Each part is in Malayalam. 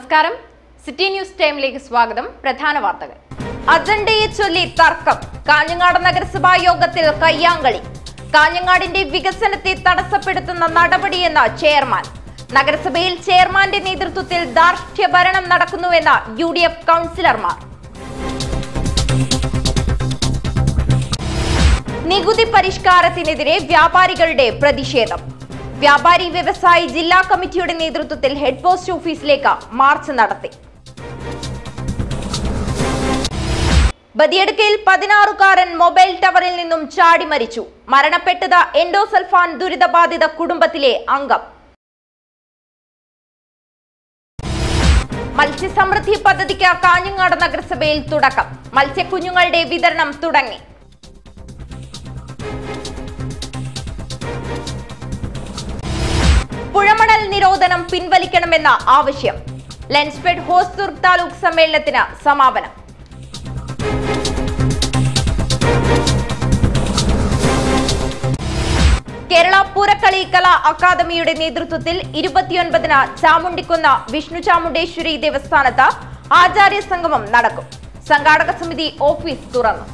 നമസ്കാരം സിറ്റി ന്യൂസ് ടൈമിലേക്ക് സ്വാഗതം പ്രധാന വാർത്തകൾ അജണ്ടയെ ചൊല്ലി തർക്കം കാഞ്ഞങ്ങാട് നഗരസഭാ യോഗത്തിൽ കയ്യാങ്കളി കാഞ്ഞങ്ങാടിന്റെ വികസനത്തെ തടസ്സപ്പെടുത്തുന്ന നടപടിയെന്ന ചെയർമാൻ നഗരസഭയിൽ ചെയർമാന്റെ നേതൃത്വത്തിൽ ധാർഷ്ട്യ ഭരണം നടക്കുന്നുവെന്ന യു ഡി എഫ് കൗൺസിലർമാർ നികുതി പരിഷ്കാരത്തിനെതിരെ വ്യാപാരികളുടെ പ്രതിഷേധം വ്യാപാരി വ്യവസായി ജില്ലാ കമ്മിറ്റിയുടെ നേതൃത്വത്തിൽ ഹെഡ് പോസ്റ്റ് ഓഫീസിലേക്ക് മാർച്ച് നടത്തി ബദിയടുക്കയിൽ പതിനാറുകാരൻ മൊബൈൽ ടവറിൽ നിന്നും ചാടി മരിച്ചു മരണപ്പെട്ടത് എൻഡോസൾഫാൻ ദുരിതബാധിത കുടുംബത്തിലെ അംഗം മത്സ്യസമൃദ്ധി പദ്ധതിക്ക് കാഞ്ഞങ്ങാട് നഗരസഭയിൽ തുടക്കം മത്സ്യക്കുഞ്ഞുങ്ങളുടെ വിതരണം തുടങ്ങി പുഴമണൽ നിരോധനം പിൻവലിക്കണമെന്ന ആവശ്യം ലെൻസ്ഫെഡ് ഹോസ്ദുർ താലൂക്ക് സമ്മേളനത്തിന് സമാപനം കേരള പൂരക്കളി കലാ അക്കാദമിയുടെ നേതൃത്വത്തിൽ ഇരുപത്തിയൊൻപതിന് ചാമുണ്ടിക്കുന്ന വിഷ്ണു ചാമുണ്ടേശ്വരി ദേവസ്ഥാനത്ത് ആചാര്യ സംഗമം നടക്കും സംഘാടക സമിതി ഓഫീസ് തുറന്നു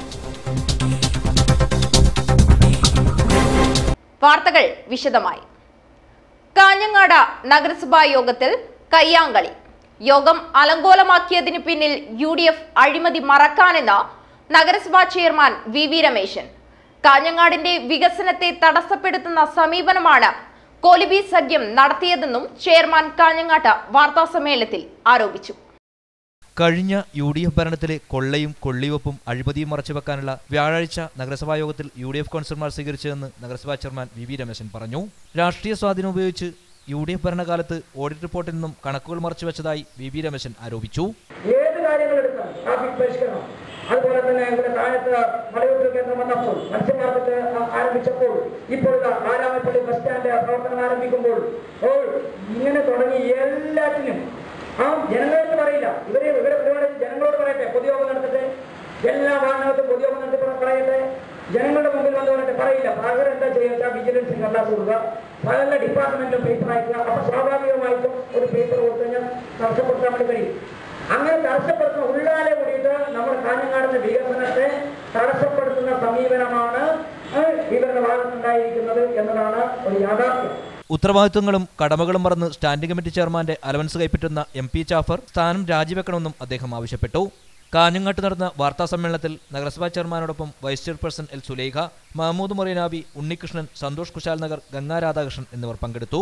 വാർത്തകൾ വിശദമായി കാഞ്ഞങ്ങാട് നഗരസഭാ യോഗത്തിൽ കയ്യാങ്കളി യോഗം അലങ്കോലമാക്കിയതിനു പിന്നിൽ യു ഡി എഫ് അഴിമതി മറക്കാനെന്ന് നഗരസഭാ ചെയർമാൻ വി വി രമേശൻ കാഞ്ഞങ്ങാടിന്റെ വികസനത്തെ തടസ്സപ്പെടുത്തുന്ന സമീപനമാണ് കോലിബി സഖ്യം നടത്തിയതെന്നും ചെയർമാൻ കാഞ്ഞങ്ങാട്ട് വാർത്താസമ്മേളനത്തിൽ ആരോപിച്ചു കഴിഞ്ഞ യു ഡി എഫ് ഭരണത്തിലെ കൊള്ളയും കൊള്ളിവെപ്പും അഴിമതിയും മറച്ചുവെക്കാനുള്ള വ്യാഴാഴ്ച നഗരസഭാ യോഗത്തിൽ യു ഡി എഫ് കൗൺസിലർമാർ സ്വീകരിച്ചതെന്ന് നഗരസഭാ ചെയർമാൻ വി വി രമേശൻ പറഞ്ഞു രാഷ്ട്രീയ സ്വാധീനം ഉപയോഗിച്ച് യു ഡി എഫ് ഭരണകാലത്ത് ഓഡിറ്റ് റിപ്പോർട്ടിൽ നിന്നും കണക്കുകൾ മറച്ചുവെച്ചതായി വി വി രമേശൻ ആരോപിച്ചു ഏത് കാര്യങ്ങളെടുക്കാം ട്രാഫിക് പരിഷ്കരണം അതുപോലെ തന്നെ ഇവിടെ താഴത്ത് മലയോര കേന്ദ്രം വന്നപ്പോൾ മത്സ്യ മാർക്കറ്റ് ആ- ആരംഭിച്ചപ്പോൾ ഇപ്പോൾ ഇതാ ആരാമപ്പള്ളി ബസ് സ്റ്റാൻഡ് പ്രവർത്തനം ആരംഭിക്കുമ്പോൾ ഓ ഇങ്ങനെ തുടങ്ങി എല്ലാറ്റിനും ആ ജനങ്ങളോട് പറയില്ല ഇവരെ ഇവരെ പരിപാടി ജനങ്ങളോട് പറയട്ടെ പൊതുയോഗം നടത്തട്ടെ എല്ലാ വാഹനങ്ങൾക്കും പൊതുയോഗം നടത്തി പറ- പറയട്ടെ ജനങ്ങളുടെ മുമ്പിൽ വന്ന് പറഞ്ഞിട്ട് പറയില്ല പകരം എന്താ ചെയ്യുക വിജിലൻസിന് കണ്ടാസ് കൊടുക്കുക പല ഡിപ്പാർട്ട്മെന്റിലും പേപ്പർ അയക്കുക അപ്പൊ സ്വാഭാവികമായിട്ടും ഒരു പേപ്പർ കൊടുത്തു കഴിഞ്ഞാൽ തടസ്സപ്പെടുത്താൻ വേണ്ടി കഴിയും അങ്ങനെ തടസ്സപ്പെടുത്തുന്ന ഉള്ളാലെ കൂടിയിട്ട് നമ്മുടെ കാഞ്ഞങ്ങാടിന്റെ വികസനത്തെ തടസ്സപ്പെടുത്തുന്ന സമീപനമാണ് ഏഹ്, ഇവരുടെ ഭാഗത്തുണ്ടായിരിക്കുന്നത് എന്നതാണ് ഒരു യാഥാർത്ഥ്യം ഉത്തരവാദിത്വങ്ങളും കടമകളും മറന്ന് സ്റ്റാൻഡിംഗ് കമ്മിറ്റി ചെയർമാന്റെ അലവൻസ് കൈപ്പറ്റുന്ന എം പി ജാഫർ സ്ഥാനം രാജിവെക്കണമെന്നും അദ്ദേഹം ആവശ്യപ്പെട്ടു കാഞ്ഞങ്ങാട്ട് നടന്ന വാർത്താ സമ്മേളനത്തിൽ നഗരസഭാ ചെയർമാനോടൊപ്പം vice chairperson L Sulaikha Mahmood Moreenabi Unnikrishnan Santhosh Kushal Nagar Ganga Radhakrishnan എന്നിവർ പങ്കെടുത്തു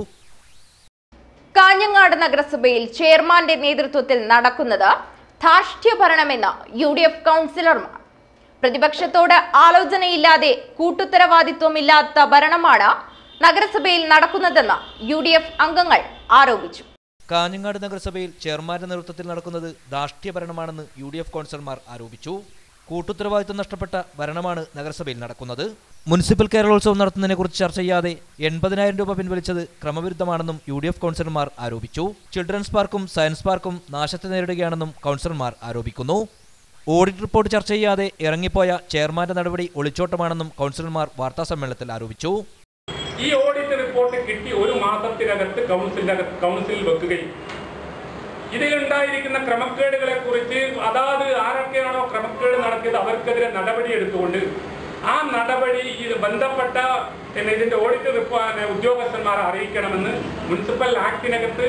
കാഞ്ഞങ്ങാട് നഗരസഭയിൽ ചെയർമാന്റെ നേതൃത്വത്തിൽ നടക്കുന്നത് ധാർഷ്ട്യഭരണമെന്ന് യു ഡി എഫ് കൗൺസിലർമാർ പ്രതിപക്ഷത്തോട് ആലോചനയില്ലാതെ കൂട്ടുത്തരവാദിത്വമില്ലാത്ത ഭരണമാണ് നഗരസഭയിൽ നടക്കുന്നതെന്ന് യു ഡി എഫ് അംഗങ്ങൾ ആരോപിച്ചു കാഞ്ഞങ്ങാട് നഗരസഭയിൽ ചെയർമാന്റെ നേതൃത്വത്തിൽ നടക്കുന്നത് ധാർഷ്ട്യഭരണമാണെന്ന് യു ഡി എഫ് കൗൺസിലർമാർ ആരോപിച്ചു കൂട്ടുത്തരവാദിത്വം നഷ്ടപ്പെട്ട ഭരണമാണ് നഗരസഭയിൽ നടക്കുന്നത് മുനിസിപ്പൽ കേരളോത്സവം നടത്തുന്നതിനെക്കുറിച്ച് ചർച്ച ചെയ്യാതെ എൺപതിനായിരം രൂപ പിൻവലിച്ചത് ക്രമവിരുദ്ധമാണെന്നും യു ഡി എഫ് കൗൺസിലർമാർ ആരോപിച്ചു ചിൽഡ്രൻസ് പാർക്കും സയൻസ് പാർക്കും നാശത്തെ നേരിടുകയാണെന്നും കൗൺസിലർമാർ ആരോപിക്കുന്നു ഓഡിറ്റ് റിപ്പോർട്ട് ചർച്ച ചെയ്യാതെ ഇറങ്ങിപ്പോയ ചെയർമാന്റെ നടപടി ഒളിച്ചോട്ടമാണെന്നും കൗൺസിലർമാർ വാർത്താസമ്മേളനത്തിൽ ആരോപിച്ചു ഈ ഓഡിറ്റ് റിപ്പോർട്ട് കിട്ടി ഒരു മാസത്തിനകത്ത് കൗൺസിലിനകത്ത് കൗൺസിലിൽ വെക്കുകയും ഇതിലുണ്ടായിരിക്കുന്ന ക്രമക്കേടുകളെ കുറിച്ച് അതാത് ആരൊക്കെയാണോ ക്രമക്കേട് നടത്തിയത് അവർക്കെതിരെ നടപടി എടുത്തുകൊണ്ട് ആ നടപടി ഇത് ബന്ധപ്പെട്ട പിന്നെ ഇതിന്റെ ഓഡിറ്റ് റിപ്പോർട്ട് ഉദ്യോഗസ്ഥന്മാരെ അറിയിക്കണമെന്ന് മുനിസിപ്പൽ ആക്ടിനകത്ത്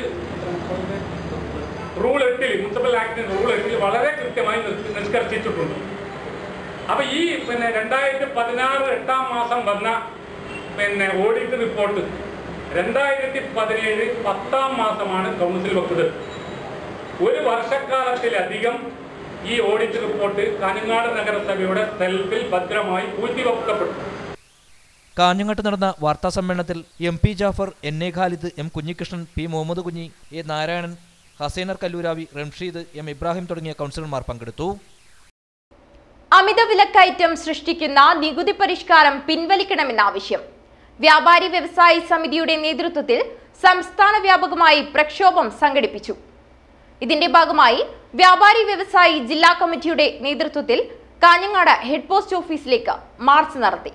റൂൾ എട്ടിൽ മുനിസിപ്പൽ ആക്ടിന് റൂൾ എട്ടിൽ വളരെ കൃത്യമായി നിസ്- നിഷ്കർഷിച്ചിട്ടുണ്ട് അപ്പൊ ഈ പിന്നെ രണ്ടായിരത്തി പതിനാറ് എട്ടാം മാസം വന്ന പിന്നെ ഓഡിറ്റ് റിപ്പോർട്ട് രണ്ടായിരത്തി പതിനേഴ് പത്താം മാസമാണ് കൗൺസിൽ വെക്കുന്നത് ഒരു വർഷക്കാലത്തിലധികം ഈ ഓഡിറ്റ് റിപ്പോർട്ട് കാഞ്ഞങ്ങാട് നഗരസഭയുടെ സെൽഫിൽ ഭദ്രമായി പൂഴ്ത്തിവെക്കപ്പെട്ടു കാഞ്ഞങ്ങാട്ട് നടന്ന വാർത്താ സമ്മേളനത്തിൽ M P Jafar N A Khalid M Kunhikrishnan P Muhammed Kunhi A Narayanan Hasainar Kalluravi Ramsheed M Ibrahim തുടങ്ങിയ കൗൺസിലർമാർ പങ്കെടുത്തു അമിത വിലക്കയറ്റം സൃഷ്ടിക്കുന്ന നികുതി പരിഷ്കാരം പിൻവലിക്കണമെന്ന ആവശ്യം വ്യാപാരി വ്യവസായി സമിതിയുടെ നേതൃത്വത്തിൽ സംസ്ഥാന വ്യാപകമായി പ്രക്ഷോഭം സംഘടിപ്പിച്ചു ഇതിന്റെ ഭാഗമായി വ്യാപാരി വ്യവസായി ജില്ലാ കമ്മിറ്റിയുടെ നേതൃത്വത്തിൽ കാഞ്ഞങ്ങാട് ഹെഡ് പോസ്റ്റ് ഓഫീസിലേക്ക് മാർച്ച് നടത്തി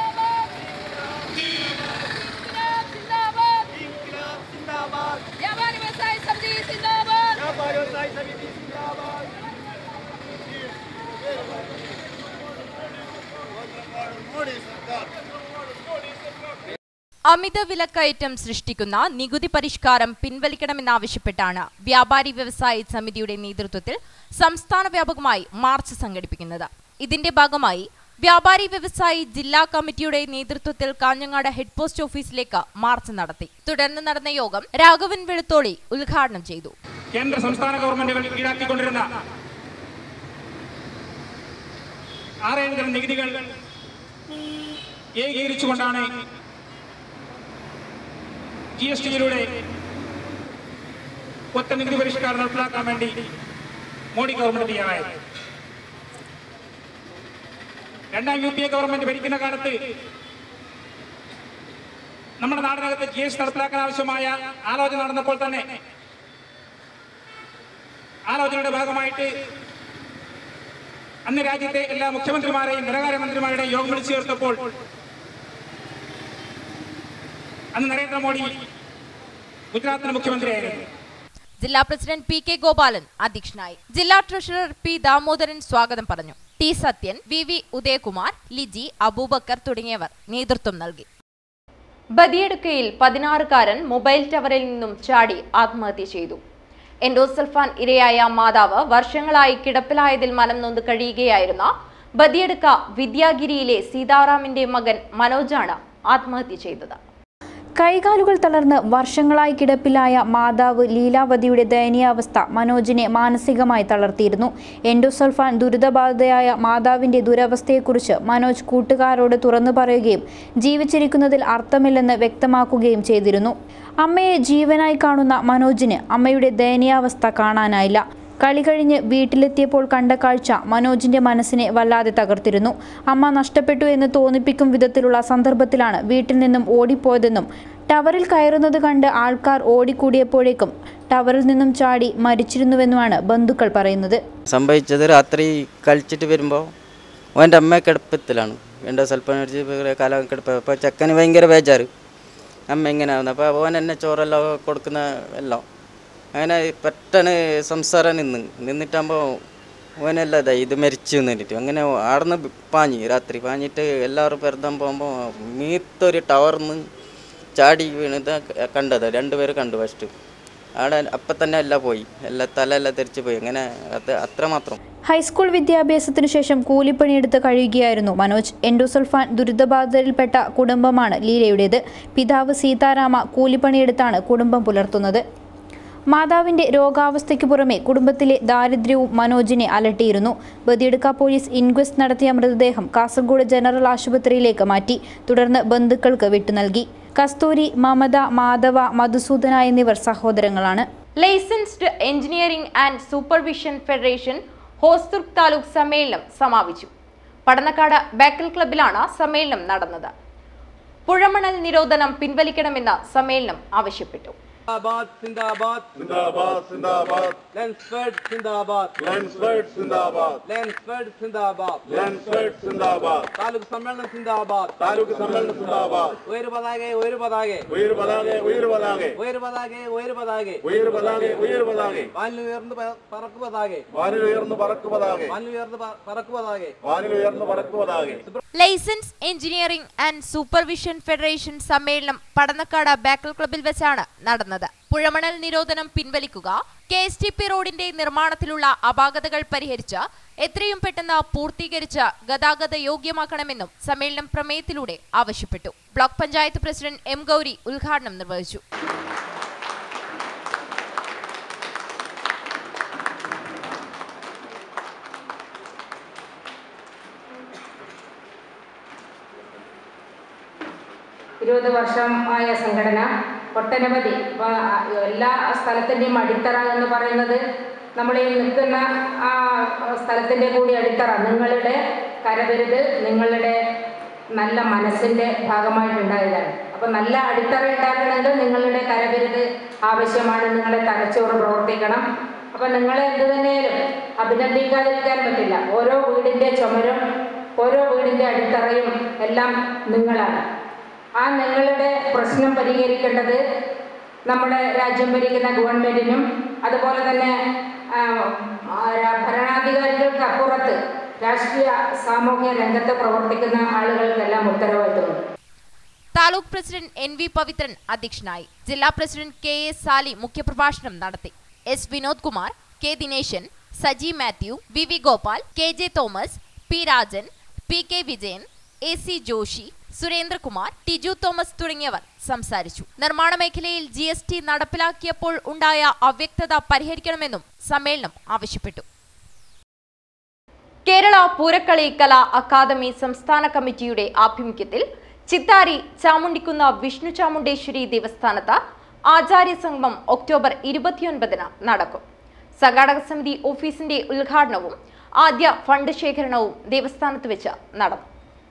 വ്യാപാരി അമിത വിലക്കയറ്റം സൃഷ്ടിക്കുന്ന നികുതി പരിഷ്കാരം പിൻവലിക്കണമെന്നാവശ്യപ്പെട്ടാണ് വ്യാപാരി വ്യവസായി സമിതിയുടെ നേതൃത്വത്തിൽ സംസ്ഥാന വ്യാപകമായി മാർച്ച് സംഘടിപ്പിക്കുന്നത് ഇതിന്റെ ഭാഗമായി വ്യാപാരി വ്യവസായി ജില്ലാ കമ്മിറ്റിയുടെ നേതൃത്വത്തിൽ കാഞ്ഞങ്ങാട് ഹെഡ് പോസ്റ്റ് ഓഫീസിലേക്ക് മാർച്ച് നടത്തി തുടർന്ന് നടന്ന യോഗം രാഘവൻ വെളുത്തോളി ഉദ്ഘാടനം ചെയ്തു കേന്ദ്ര സംസ്ഥാന ഗവൺമെന്റുകൾ ഈടാക്കിക്കൊണ്ടിരുന്ന ആറേഴ് തരം നികുതികൾ ഏകീകരിച്ചുകൊണ്ടാണ് ജി എസ് ടിയിലൂടെ ഒറ്റ നികുതി പരിഷ്കാരം നടപ്പിലാക്കാൻ വേണ്ടി മോഡി ഗവൺമെന്റ് തയ്യാറായത് രണ്ടാം യു പി എ ഗവൺമെന്റ് ഭരിക്കുന്ന കാലത്ത് നമ്മുടെ നാടിനകത്ത് ജി എസ് ടി നടപ്പിലാക്കാൻ ആവശ്യമായ ആലോചന നടന്നപ്പോൾ തന്നെ ആലോചനയുടെ ഭാഗമായിട്ട് അന്ന് രാജ്യത്തെ എല്ലാ മുഖ്യമന്ത്രിമാരെയും ധനകാര്യമന്ത്രിമാരുടെയും യോഗം വിളിച്ചു ചേർത്തപ്പോൾ അന്ന് നരേന്ദ്രമോദി ഗുജറാത്തിലെ മുഖ്യമന്ത്രിയായിരുന്നു ജില്ലാ പ്രസിഡന്റ് പി കെ ഗോപാലൻ അധ്യക്ഷനായി ജില്ലാ ട്രഷറർ പി ദാമോദരൻ സ്വാഗതം പറഞ്ഞു T Sathyan V V Udayakumar Liji Aboobacker തുടങ്ങിയവർ നേതൃത്വം നൽകി ബദിയടുക്കയിൽ പതിനാറുകാരൻ മൊബൈൽ ടവറിൽ നിന്നും ചാടി ആത്മഹത്യ ചെയ്തു എൻഡോസൾഫാൻ ഇരയായ മാതാവ് വർഷങ്ങളായി കിടപ്പിലായതിൽ മനം നൊന്ത് കഴിയുകയായിരുന്ന ബദിയടുക്ക വിദ്യാഗിരിയിലെ സീതാറാമിന്റെ മകൻ മനോജാണ് ആത്മഹത്യ ചെയ്തത് കൈകാലുകൾ തളർന്ന് വർഷങ്ങളായി കിടപ്പിലായ മാതാവ് ലീലാവതിയുടെ ദയനീയാവസ്ഥ മനോജിനെ മാനസികമായി തളർത്തിയിരുന്നു എൻഡോസൾഫാൻ ദുരിതബാധിതയായ മാതാവിന്റെ ദുരവസ്ഥയെക്കുറിച്ച് മനോജ് കൂട്ടുകാരോട് തുറന്നു പറയുകയും ജീവിച്ചിരിക്കുന്നതിൽ അർത്ഥമില്ലെന്ന് വ്യക്തമാക്കുകയും ചെയ്തിരുന്നു അമ്മയെ ജീവനായി കാണുന്ന മനോജിന് അമ്മയുടെ ദയനീയാവസ്ഥ കാണാനായില്ല കളി കഴിഞ്ഞ് വീട്ടിലെത്തിയപ്പോൾ കണ്ട കാഴ്ച മനോജിന്റെ മനസ്സിനെ വല്ലാതെ തകർത്തിരുന്നു അമ്മ നഷ്ടപ്പെട്ടു എന്ന് തോന്നിപ്പിക്കും വിധത്തിലുള്ള സന്ദർഭത്തിലാണ് വീട്ടിൽ നിന്നും ഓടിപ്പോയതെന്നും ടവറിൽ കയറുന്നത് കണ്ട് ആൾക്കാർ ഓടിക്കൂടിയപ്പോഴേക്കും ടവറിൽ നിന്നും ചാടി മരിച്ചിരുന്നുവെന്നുമാണ് ബന്ധുക്കൾ പറയുന്നത് സംഭവിച്ചത് രാത്രി കളിച്ചിട്ട് വരുമ്പോൾ ഓൻ്റെ അമ്മ കിടപ്പത്തിലാണ് എൻ്റെ സ്വല്പം അടിച്ച് കാലം കിടപ്പ് അപ്പോൾ ചെക്കന് ഭയങ്കര ബേജാറ് അമ്മ ഇങ്ങനെ ആവുന്നു അപ്പോൾ ഓൻ എന്നെ ചോറെല്ലാം കൊടുക്കുന്ന എല്ലാം അങ്ങനെ പെട്ടെന്ന് സംസാരം നിന്ന് നിന്നിട്ടാകുമ്പോൾ ഓനെല്ലാം ഇതായി ഇത് മരിച്ചു നിന്നിട്ട് അങ്ങനെ ആടുന്ന് പാഞ്ഞ് രാത്രി പാഞ്ഞിട്ട് എല്ലാവരും പെരുതാൻ പോകുമ്പോൾ മീത്തൊരു ടവർന്ന് ചാടി വീണത് കണ്ടത് രണ്ടുപേര് കണ്ടു ഫസ്റ്റ് അവിടെ അപ്പം തന്നെ എല്ലാം പോയി എല്ലാം തല എല്ലാം തെറിച്ച് പോയി അങ്ങനെ അത് അത്രമാത്രം ഹൈസ്കൂൾ വിദ്യാഭ്യാസത്തിനു ശേഷം കൂലിപ്പണിയെടുത്ത് കഴിയുകയായിരുന്നു മനോജ് എൻഡോസൾഫാൻ ദുരിതബാധിതരിൽപ്പെട്ട കുടുംബമാണ് ലീലയുടേത് പിതാവ് സീതാരാമ കൂലിപ്പണിയെടുത്താണ് കുടുംബം പുലർത്തുന്നത് മാതാവിന്റെ രോഗാവസ്ഥയ്ക്ക് പുറമെ കുടുംബത്തിലെ ദാരിദ്ര്യവും മനോജിനെ അലട്ടിയിരുന്നു ബദിയെടുക്ക പോലീസ് ഇൻക്വസ്റ്റ് നടത്തിയ മൃതദേഹം കാസർഗോഡ് ജനറൽ ആശുപത്രിയിലേക്ക് മാറ്റി തുടർന്ന് ബന്ധുക്കൾക്ക് വിട്ടു നൽകി കസ്തൂരി മമത മാധവ മധുസൂദന എന്നിവർ സഹോദരങ്ങളാണ് licensed engineering and supervision federation Hosdurg taluk സമ്മേളനം സമാപിച്ചു പടന്നക്കാട് ബേക്കൽ ക്ലബിലാണ് സമ്മേളനം നടന്നത് പുഴമണൽ നിരോധനം പിൻവലിക്കണമെന്ന് സമ്മേളനം ആവശ്യപ്പെട്ടു സിന്ദാബാദ് സിന്ദാബാദ് സിന്ദാബാദ് സിന്ദാബാദ് ലെൻസ്ഫെഡ് സിന്ദാബാദ് ലെൻസ്ഫെഡ് സിന്ദാബാദ് ലെൻസ്ഫെഡ് സിന്ദാബാദ് ലെൻസ്ഫെഡ് സിന്ദാബാദ് താലൂക്ക് സമ്മേളനം സിന്ദാബാദ് താലൂക്ക് സമ്മേളനം സിന്ദാബാദ് ഉയരു പതാകെ ഉയരു പതാകെ ഉയർ പതാകെ ഉയർ പതാകെ ഉയരു പതാകെ ഉയരു പതാകെ ഉയർ പതാകെ ഉയർ പതാകെ വാനിൽ ഉയർന്ന് പ- പറക്കു പതാകെ വാനിൽ ഉയർന്ന് പറക്ക് പതാകെ വാനിൽ ഉയർന്ന് പ- പറക്കു പതാകെ വാനിൽ ഉയർന്ന് പറക്ക് പതാകെ licence engineering and supervision federation സമ്മേളനം പടന്നക്കാട് ബേക്കൽ ക്ലബിൽ വെച്ചാണ് നടന്നത് പുഴമണൽ നിരോധനം പിൻവലിക്കുക കെ എസ് ടി പി റോഡിന്റെ നിർമ്മാണത്തിലുള്ള അപാകതകൾ പരിഹരിച്ച് എത്രയും പെട്ടെന്ന് പൂർത്തീകരിച്ച് ഗതാഗത യോഗ്യമാക്കണമെന്നും സമ്മേളനം പ്രമേയത്തിലൂടെ ആവശ്യപ്പെട്ടു block panchayat president M Gauri ഉദ്ഘാടനം നിർവഹിച്ചു ഇരുപത് വർഷമായ സംഘടന ഒട്ടനവധി വ- എല്ലാ സ്ഥലത്തിൻ്റെയും അടിത്തറ എന്ന് പറയുന്നത് നമ്മൾ ഈ നിൽക്കുന്ന ആ സ്ഥലത്തിൻ്റെ കൂടി അടിത്തറ നിങ്ങളുടെ കരവിരുത് നിങ്ങളുടെ നല്ല മനസ്സിൻ്റെ ഭാഗമായിട്ടുണ്ടായതാണ് അപ്പോൾ നല്ല അടിത്തറ ഉണ്ടാക്കണമെങ്കിൽ നിങ്ങളുടെ കരവിരുത് ആവശ്യമാണ് നിങ്ങളെ തലച്ചോറ് പ്രവർത്തിക്കണം അപ്പോൾ നിങ്ങളെ എന്ത് തന്നെയാലും അഭിനന്ദിക്കാതിരിക്കാൻ പറ്റില്ല ഓരോ വീടിൻ്റെ ചുമരും ഓരോ വീടിൻ്റെ അടിത്തറയും എല്ലാം നിങ്ങളാണ് ആ നിങ്ങളുടെ പ്രശ്നം പരിഹരിക്കേണ്ടത് നമ്മുടെ രാജ്യം ഭരിക്കുന്ന ഗവൺമെന്റിനും അതുപോലെ തന്നെ ആ, ആ, ഭരണാധികാരികൾക്ക് അപ്പുറത്ത് രാഷ്ട്രീയ സാമൂഹ്യ രംഗത്ത് പ്രവർത്തിക്കുന്ന ആളുകൾക്കെല്ലാം ഉത്തരവാദിത്തമുണ്ട് taluk president N V Pavithran അധ്യക്ഷനായി ജില്ലാ പ്രസിഡന്റ് കെ എസ് സാലി മുഖ്യപ്രഭാഷണം നടത്തി S Vinod Kumar K Dineshan Saji Mathew V V Gopal K J Thomas P Rajan P K Vijayan A C Joshy Surendrakumar Tiju Thomas തുടങ്ങിയവർ സംസാരിച്ചു നിർമ്മാണ മേഖലയിൽ ജി എസ് ടി നടപ്പിലാക്കിയപ്പോൾ ഉണ്ടായ അവ്യക്തത പരിഹരിക്കണമെന്നും സമ്മേളനം ആവശ്യപ്പെട്ടു കേരള പൂരക്കളി കലാ അക്കാദമി സംസ്ഥാന കമ്മിറ്റിയുടെ ആഭിമുഖ്യത്തിൽ ചിത്താരി ചാമുണ്ടിക്കുന്ന വിഷ്ണു ചാമുണ്ടേശ്വരി ദേവസ്ഥാനത്ത് ആചാര്യ സംഗമം ഒക്ടോബർ ഇരുപത്തിയൊൻപതിന് നടക്കും സംഘാടക സമിതി ഓഫീസിന്റെ ഉദ്ഘാടനവും ആദ്യ ഫണ്ട് ശേഖരണവും ദേവസ്ഥാനത്ത് വെച്ച് നടന്നു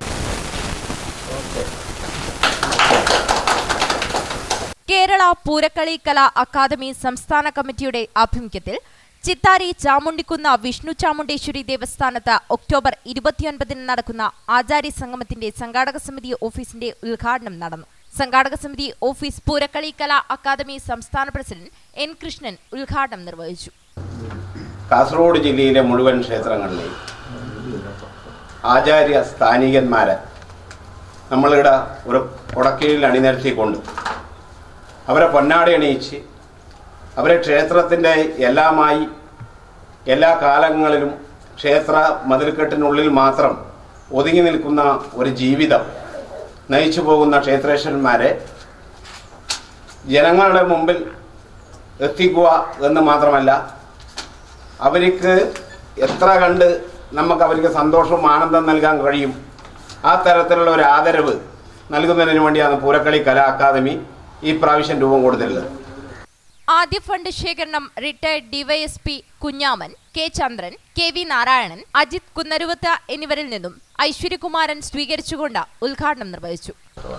കേരള പൂരക്കളി കലാ അക്കാദമി സംസ്ഥാന കമ്മിറ്റിയുടെ ആഭിമുഖ്യത്തിൽ ചിത്താരി ചാമുണ്ടിക്കുന്ന വിഷ്ണു ചാമുണ്ടേശ്വരി ദേവസ്ഥാനത്ത് ഒക്ടോബർ ഇരുപത്തിയൊൻപതിന് നടക്കുന്ന ആചാര്യ സംഗമത്തിന്റെ സംഘാടക സമിതി ഓഫീസിന്റെ ഉദ്ഘാടനം നടന്നു സംഘാടക സമിതി ഓഫീസ് പൂരക്കളി കലാ അക്കാദമി സംസ്ഥാന പ്രസിഡന്റ് എൻ കൃഷ്ണൻ ഉദ്ഘാടനം നിർവഹിച്ചു കാസർഗോഡ് ജില്ലയിലെ മുഴുവൻ ക്ഷേത്രങ്ങളിലെയും ആചാര്യ സ്ഥാനികന്മാരെ നമ്മളിവിടെ ഒരു കുടക്കീഴിൽ അണിനിരത്തിക്കൊണ്ട് അവരെ പൊന്നാടി അണിയിച്ച് അവരെ ക്ഷേത്രത്തിൻ്റെ എല്ലാമായി എല്ലാ കാലങ്ങളിലും ക്ഷേത്ര മതിൽക്കെട്ടിനുള്ളിൽ മാത്രം ഒതുങ്ങി നിൽക്കുന്ന ഒരു ജീവിതം നയിച്ചു പോകുന്ന ക്ഷേത്രേശ്വരന്മാരെ ജനങ്ങളുടെ മുമ്പിൽ എത്തിക്കുക എന്ന് മാത്രമല്ല അവർക്ക് എത്ര കണ്ട് നമുക്ക് അവർക്ക് സന്തോഷവും ആനന്ദം നൽകാൻ കഴിയും ആ തരത്തിലുള്ള ഒരു ആദരവ് നൽകുന്നതിന് വേണ്ടിയാണ് പൂരക്കളി കലാ അക്കാദമി ഈ പ്രാവശ്യം രൂപം കൊടുത്തിട്ടുള്ളത് ആദ്യ ഫണ്ട് ശേഖരണം retired DYSP Kunhaman K Chandran K V Narayanan Ajith Kunnaruvath എന്നിവരിൽ നിന്നും ഐശ്വര്യകുമാരൻ സ്വീകരിച്ചുകൊണ്ട് ഉദ്ഘാടനം നിർവഹിച്ചു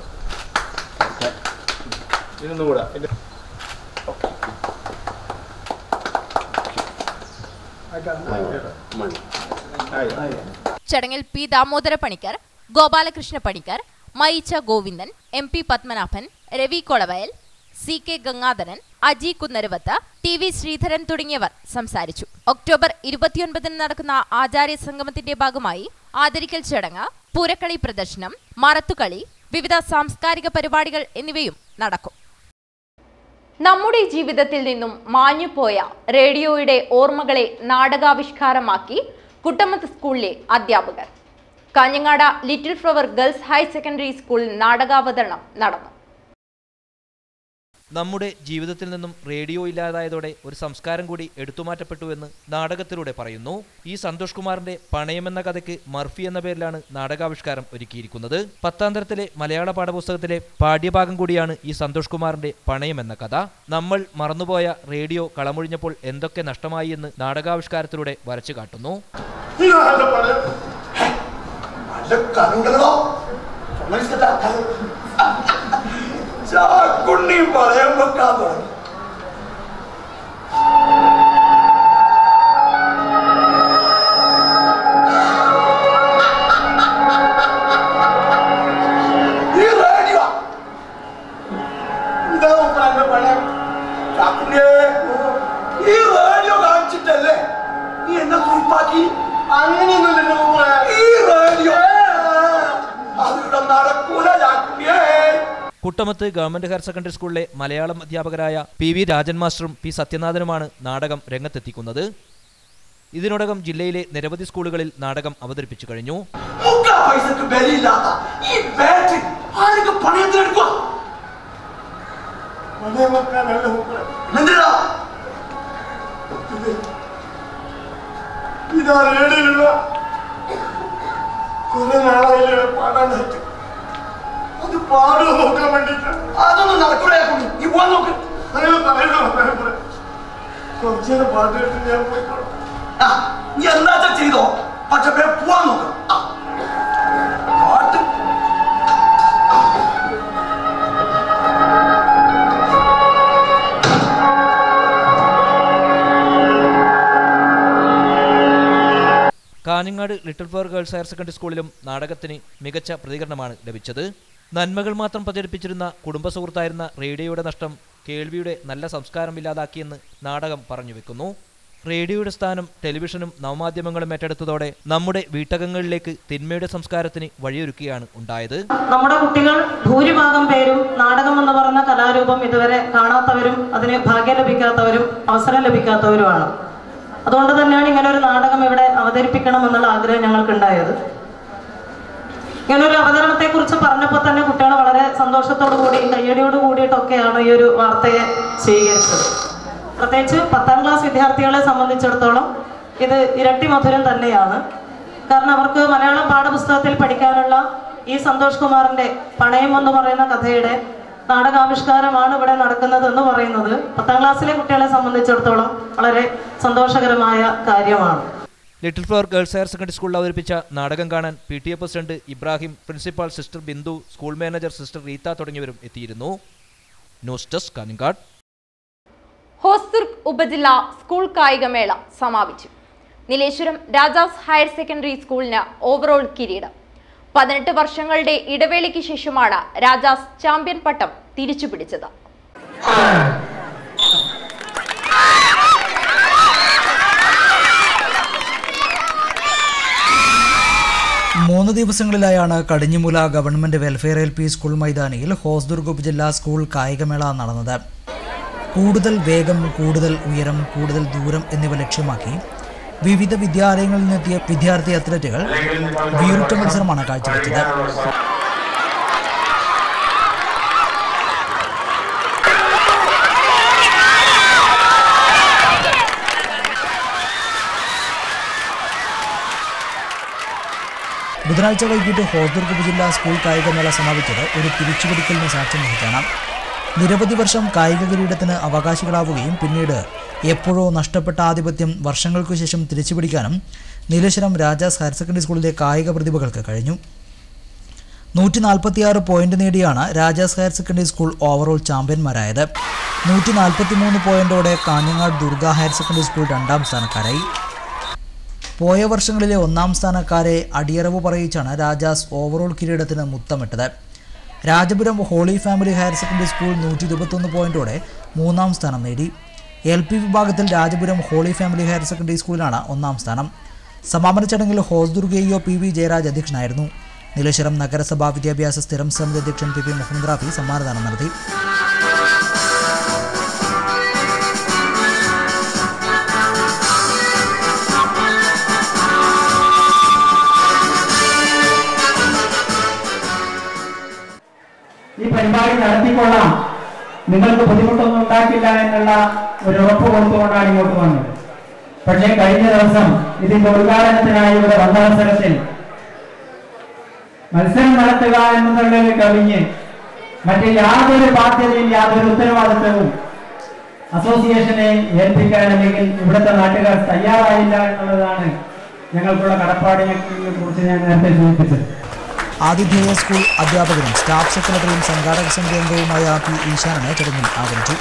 ചടങ്ങിൽ P Damodara Panicker Gopalakrishna Panicker Mayicha Govindan M P Padmanabhan Ravi Kolavayal C K Gangadharan Aji Kunnaruvath T V Sreedharan തുടങ്ങിയവർ സംസാരിച്ചു ഒക്ടോബർ ഇരുപത്തിയൊൻപതിന് നടക്കുന്ന ആചാര്യ സംഗമത്തിന്റെ ഭാഗമായി ആദരിക്കൽ ചടങ്ങ് പൂരക്കളി പ്രദർശനം മറത്തുകളി വിവിധ സാംസ്കാരിക പരിപാടികൾ എന്നിവയും നടക്കും നമ്മുടെ ജീവിതത്തിൽ നിന്നും മാഞ്ഞുപോയ റേഡിയോയുടെ ഓർമ്മകളെ നാടകാവിഷ്കാരമാക്കി കുട്ടമത്ത് സ്കൂളിലെ അധ്യാപകർ Kanhangad little flower girls higher secondary സ്കൂളിൽ നാടകാവതരണം നടന്നു നമ്മുടെ ജീവിതത്തിൽ നിന്നും റേഡിയോ ഇല്ലാതായതോടെ ഒരു സംസ്കാരം കൂടി എടുത്തുമാറ്റപ്പെട്ടുവെന്ന് നാടകത്തിലൂടെ പറയുന്നു ഈ സന്തോഷ് കുമാറിന്റെ പണയം എന്ന കഥയ്ക്ക് മർഫി എന്ന പേരിലാണ് നാടകാവിഷ്കാരം ഒരുക്കിയിരിക്കുന്നത് പത്താം തരത്തിലെ മലയാള പാഠപുസ്തകത്തിലെ പാഠ്യഭാഗം കൂടിയാണ് ഈ സന്തോഷ് കുമാറിന്റെ പണയം എന്ന കഥ നമ്മൾ മറന്നുപോയ റേഡിയോ കളമൊഴിഞ്ഞപ്പോൾ എന്തൊക്കെ നഷ്ടമായി എന്ന് നാടകാവിഷ്കാരത്തിലൂടെ വരച്ചു കാട്ടുന്നു ചാക്കുണ്ണി പറയാൻ വെക്കാൻ തുടങ്ങി ഈ റേഡിയോ ഇതാ നോക്കാന്റെ പഴം ചാക്കുണ്ണിയെ ഈ റേഡിയോ കാണിച്ചിട്ടല്ലേ നീ എന്നെ കുറിപ്പാക്കി അങ്ങനെയൊന്നുമില്ലല്ലോ മോളെ. ഈ റേഡിയോ അതിവിടെ നടക്കൂല ചാക്കുണ്ണിയേ കുട്ടമത്ത് ഗവൺമെന്റ് ഹയർ സെക്കൻഡറി സ്കൂളിലെ മലയാളം അധ്യാപകരായ പി വി രാജൻ മാസ്റ്ററും പി സത്യനാഥനുമാണ് നാടകം രംഗത്തെത്തിക്കുന്നത് ഇതിനോടകം ജില്ലയിലെ നിരവധി സ്കൂളുകളിൽ നാടകം അവതരിപ്പിച്ചു കഴിഞ്ഞു മുക്കാ പൈസക്ക് വിലയില്ലാത്ത ഈ ബാറ്ററി ആരൊക്കെ പണയത്തിനെടുക്കുക എന്തിനാ ഇതാ റേഡിയോയിലുള്ള കുറെ നാളായില്ലേ പാടാനായിട്ട് അത് പാടുക നോക്കാൻ വേണ്ടിട്ടാണ് അതൊന്നും നടക്കൂല നീ പോവാൻ നോക്ക് അങ്ങനെ പറയുന്നു പറയുന്നത് കുറച്ചേരം പാട്ട് കേട്ട് ഞാൻ പോയിക്കോളാം ആ, നീ എന്താ ചെയ്തോ പക്ഷെ വേ പോവാൻ നോക്ക് ആ. പാട്ട് Kanhangad little flower girls higher secondary സ്കൂളിലും നാടകത്തിന് മികച്ച പ്രതികരണമാണ് ലഭിച്ചത് നന്മകൾ മാത്രം പ്രചരിപ്പിച്ചിരുന്ന കുടുംബ സുഹൃത്തായിരുന്ന റേഡിയോയുടെ നഷ്ടം കേൾവിയുടെ നല്ല സംസ്കാരം ഇല്ലാതാക്കിയെന്ന് നാടകം പറഞ്ഞു വെക്കുന്നു റേഡിയോയുടെ സ്ഥാനം ടെലിവിഷനും നവമാധ്യമങ്ങളും ഏറ്റെടുത്തതോടെ നമ്മുടെ വീട്ടകങ്ങളിലേക്ക് തിന്മയുടെ സംസ്കാരത്തിന് വഴിയൊരുക്കുകയാണ് ഉണ്ടായത് നമ്മുടെ കുട്ടികൾ ഭൂരിഭാഗം പേരും നാടകം എന്ന് പറയുന്ന കലാരൂപം ഇതുവരെ കാണാത്തവരും അതിന് ഭാഗ്യം ലഭിക്കാത്തവരും അവസരം ലഭിക്കാത്തവരുമാണ് അതുകൊണ്ട് തന്നെയാണ് ഇങ്ങനെ ഒരു നാടകം ഇവിടെ അവതരിപ്പിക്കണം എന്നുള്ള ആഗ്രഹം ഞങ്ങൾക്കുണ്ടായത് ഇങ്ങനെ ഒരു അവതരണത്തെ കുറിച്ച് പറഞ്ഞപ്പോൾ തന്നെ കുട്ടികൾ വളരെ സന്തോഷത്തോടു കൂടി കയ്യടിയോട് കൂടിയിട്ടൊക്കെയാണ് ഈ ഒരു വാർത്തയെ സ്വീകരിച്ചത് പ്രത്യേകിച്ച് പത്താം ക്ലാസ് വിദ്യാർത്ഥികളെ സംബന്ധിച്ചിടത്തോളം ഇത് ഇരട്ടി മധുരം തന്നെയാണ് കാരണം അവർക്ക് മലയാളം പാഠപുസ്തകത്തിൽ പഠിക്കാനുള്ള ഈ സന്തോഷ് കുമാറിന്റെ പണയം എന്ന് പറയുന്ന കഥയുടെ നാടകാവിഷ്കാരമാണ് ഇവിടെ നടക്കുന്നത് എന്ന് പറയുന്നത് പത്താം ക്ലാസ്സിലെ കുട്ടികളെ സംബന്ധിച്ചിടത്തോളം വളരെ സന്തോഷകരമായ കാര്യമാണ് little flower girls higher secondary സ്കൂളിൽ അവതരിപ്പിച്ച നാടകം കാണാൻ P T A president Ibrahim principal sister Bindu school manager sister Rita തുടങ്ങിയവരും എത്തിയിരുന്നു ന്യൂസ് ഡെസ്ക് കാനിങ്കാട് ഹോസ്ദുർഗ് ഉപജില്ലാ സ്കൂൾ കായികമേള സമാപിച്ചു നീലേശ്വരം രാജാസ് ഹയർ സെക്കൻഡറി സ്കൂളിന് ഓവറോൾ കിരീടം പതിനെട്ട് വർഷങ്ങളുടെ ഇടവേളയ്ക്ക് ശേഷമാണ് രാജാസ് ചാമ്പ്യൻ പട്ടം തിരിച്ചുപിടിച്ചത് മൂന്ന് ദിവസങ്ങളിലായാണ് Kadinjimoola government welfare L P school മൈതാനിയിൽ ഹോസ്ദുർഗ് ഉപജില്ലാ സ്കൂൾ കായികമേള നടന്നത് കൂടുതൽ വേഗം കൂടുതൽ ഉയരം കൂടുതൽ ദൂരം എന്നിവ ലക്ഷ്യമാക്കി വിവിധ വിദ്യാലയങ്ങളിൽ നിന്നെത്തിയ വിദ്യാർത്ഥി അത്ലറ്റുകൾ വീറുറ്റ മത്സരമാണ് കാഴ്ചവെച്ചത് ബുധനാഴ്ച വൈകിട്ട് ഹോസ്ദുർഗ് ഉപജില്ലാ സ്കൂൾ കായികമേള സമാപിച്ചത് ഒരു തിരിച്ചുപിടിക്കലിന് സാക്ഷ്യം വഹിക്കാണ് നിരവധി വർഷം കായിക കിരീടത്തിന് അവകാശികളാവുകയും പിന്നീട് എപ്പോഴോ നഷ്ടപ്പെട്ട ആധിപത്യം വർഷങ്ങൾക്കു ശേഷം തിരിച്ചുപിടിക്കാനും നീലേശ്വരം രാജാസ് ഹയർ സെക്കൻഡറി സ്കൂളിലെ കായിക പ്രതിഭകൾക്ക് കഴിഞ്ഞു നൂറ്റി നാൽപ്പത്തിയാറ് പോയിന്റ് നേടിയാണ് Rajas higher secondary school overall ചാമ്പ്യന്മാരായത് നൂറ്റി നാൽപ്പത്തി മൂന്ന് പോയിന്റോടെ Kanhangad Durga higher secondary school രണ്ടാം സ്ഥാനക്കാരായി പോയ വർഷങ്ങളിലെ ഒന്നാം സ്ഥാനക്കാരെ അടിയറവ് പറയിച്ചാണ് രാജാസ് ഓവറോൾ കിരീടത്തിന് മുത്തമിട്ടത് Rajapuram holy family higher secondary school നൂറ്റി ഇരുപത്തൊന്ന് പോയിന്റോടെ മൂന്നാം സ്ഥാനം നേടി എൽ പി വിഭാഗത്തിൽ Rajapuram holy family higher secondary സ്കൂളിലാണ് ഒന്നാം സ്ഥാനം സമാപന ചടങ്ങിൽ ഹോസ്ദുർഗയോ പി വി ജയരാജ് അധ്യക്ഷനായിരുന്നു നീലേശ്വരം നഗരസഭാ വിദ്യാഭ്യാസ സ്ഥിരം സമിതി അധ്യക്ഷൻ പി പി മുഹമ്മദ് റാഫി സമ്മാനദാനം നടത്തി ഈ പരിപാടി നടത്തിക്കൊള്ളാം നിങ്ങൾക്ക് ബുദ്ധിമുട്ടൊന്നും ഉണ്ടാക്കില്ല എന്നുള്ള ഒരു ഉറപ്പ് കൊടുത്തുകൊണ്ടാണ് ഇങ്ങോട്ട് വന്നത് പക്ഷേ കഴിഞ്ഞ ദിവസം ഇതിന്റെ ഉദ്ഘാടനത്തിനായി ഇവിടെ വന്ന അവസരത്തിൽ മത്സരം നടത്തുക എന്നുള്ളതിൽ കവിഞ്ഞ് മറ്റ് യാതൊരു ബാധ്യതയും യാതൊരു ഉത്തരവാദിത്വവും അസോസിയേഷനെ ഏൽപ്പിക്കാൻ അല്ലെങ്കിൽ ഇവിടുത്തെ നാട്ടുകാർ തയ്യാറായില്ല എന്നുള്ളതാണ് ഞങ്ങൾക്കുള്ള കടപ്പാടിനെ കുറിച്ച് ഞാൻ നേരത്തെ സൂചിപ്പിച്ചത് ആതിഥേയ സ്കൂൾ അധ്യാപകരും സ്റ്റാഫ് സെക്രട്ടറിയും സംഘാടക സമിതി അംഗവുമായ പി ഈശാനെ ചടങ്ങിൽ ആദരിച്ചു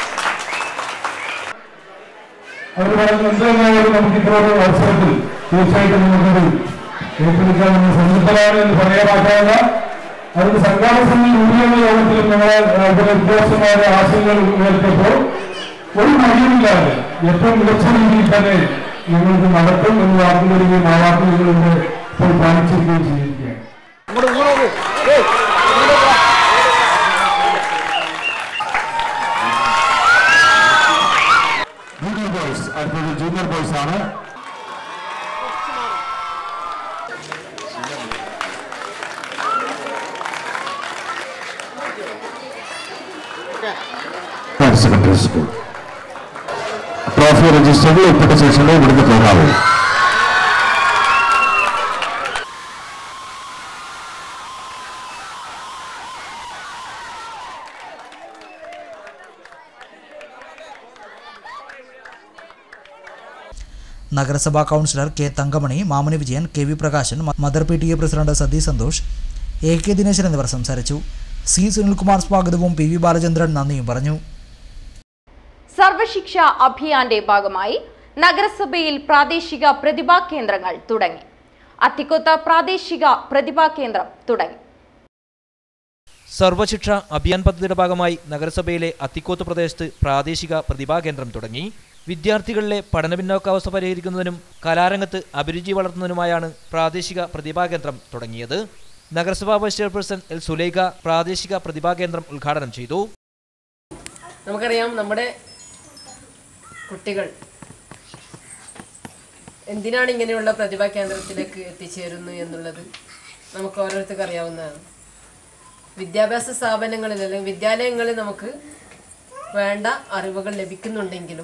അവർ പറയുന്ന എന്തായാലും നമുക്ക് ഇത്രയൊരു അവസരത്തിൽ തീർച്ചയായിട്ടും നമുക്കത് ഏറ്റെടുക്കാൻ നമ്മൾ സന്നദ്ധമാണ് എന്ന് പറയാൻ മാത്രമല്ല അതിന് സംഘാടക സമിതി യൂണിയൻ യോഗത്തിൽ ഞങ്ങളെ ഇതിലെ ഉദ്യോഗസ്ഥന്മാരുടെ ആശയങ്ങൾ ഉയർത്തിയപ്പോൾ ഒരു മടിയുമില്ലാതെ ഏറ്റവും മികച്ച രീതിയിൽ തന്നെ ഞങ്ങൾക്ക് നടത്തും എന്ന് വാർത്ത വരികയും ആ വാർത്ത നിങ്ങളിവിടെ ഇപ്പോൾ കാണിച്ചിരിക്കുകയും ചെയ്തിരിക്കുകയാണ് ജൂനിയർ ബോയ്സ് അടുത്തത് ജൂനിയർ ബോയ്സ് ആണ് ഹയർ സെക്കൻഡറി സ്കൂൾ ട്രോഫി രജിസ്റ്ററിൽ ഉൾപ്പെട്ട ശേഷമേ ഇവിടുന്ന് പോകാവൂ നഗരസഭാ councillor K Thankamani Mamani Vijayan K V Prakashan മ- mother P T A president Sathi Santhosh A K Dineshan എന്നിവർ സംസാരിച്ചു സി സുനിൽകുമാർ സ്വാഗതവും പി വി ബാലചന്ദ്രൻ നന്ദിയും പറഞ്ഞു സർവശിക്ഷ അഭിയാന്റെ ഭാഗമായി നഗരസഭയിൽ പ്രാദേശിക പ്രതിഭാ കേന്ദ്രങ്ങൾ തുടങ്ങി അത്തിക്കൊത്ത പ്രാദേശിക പ്രതിഭാ കേന്ദ്രം തുടങ്ങി സർവശിക്ഷ അഭിയാൻ പദ്ധതിയുടെ ഭാഗമായി നഗരസഭയിലെ അത്തിക്കോത്ത് പ്രദേശത്ത് പ്രാദേശിക പ്രതിഭാ കേന്ദ്രം തുടങ്ങി വിദ്യാർത്ഥികളിലെ പഠന പിന്നോക്കാവസ്ഥ പരിഹരിക്കുന്നതിനും കലാരംഗത്ത് അഭിരുചി വളർത്തുന്നതിനുമായാണ് പ്രാദേശിക പ്രതിഭാകേന്ദ്രം തുടങ്ങിയത് നഗരസഭാ വൈസ് ചെയർപേഴ്സൺ എൽ സുലൈഖ പ്രാദേശിക പ്രതിഭാകേന്ദ്രം ഉദ്ഘാടനം ചെയ്തു നമുക്കറിയാം നമ്മുടെ കുട്ടികൾ എന്തിനാണ് ഇങ്ങനെയുള്ള പ്രതിഭാ കേന്ദ്രത്തിലേക്ക് എത്തിച്ചേരുന്നു എന്നുള്ളത് നമുക്ക് ഓരോരുത്തർക്കും അറിയാവുന്നതാണ് വിദ്യാഭ്യാസ സ്ഥാപനങ്ങളിൽ അല്ലെങ്കിൽ വിദ്യാലയങ്ങളിൽ നമുക്ക് വേണ്ട അറിവുകൾ ലഭിക്കുന്നുണ്ടെങ്കിലും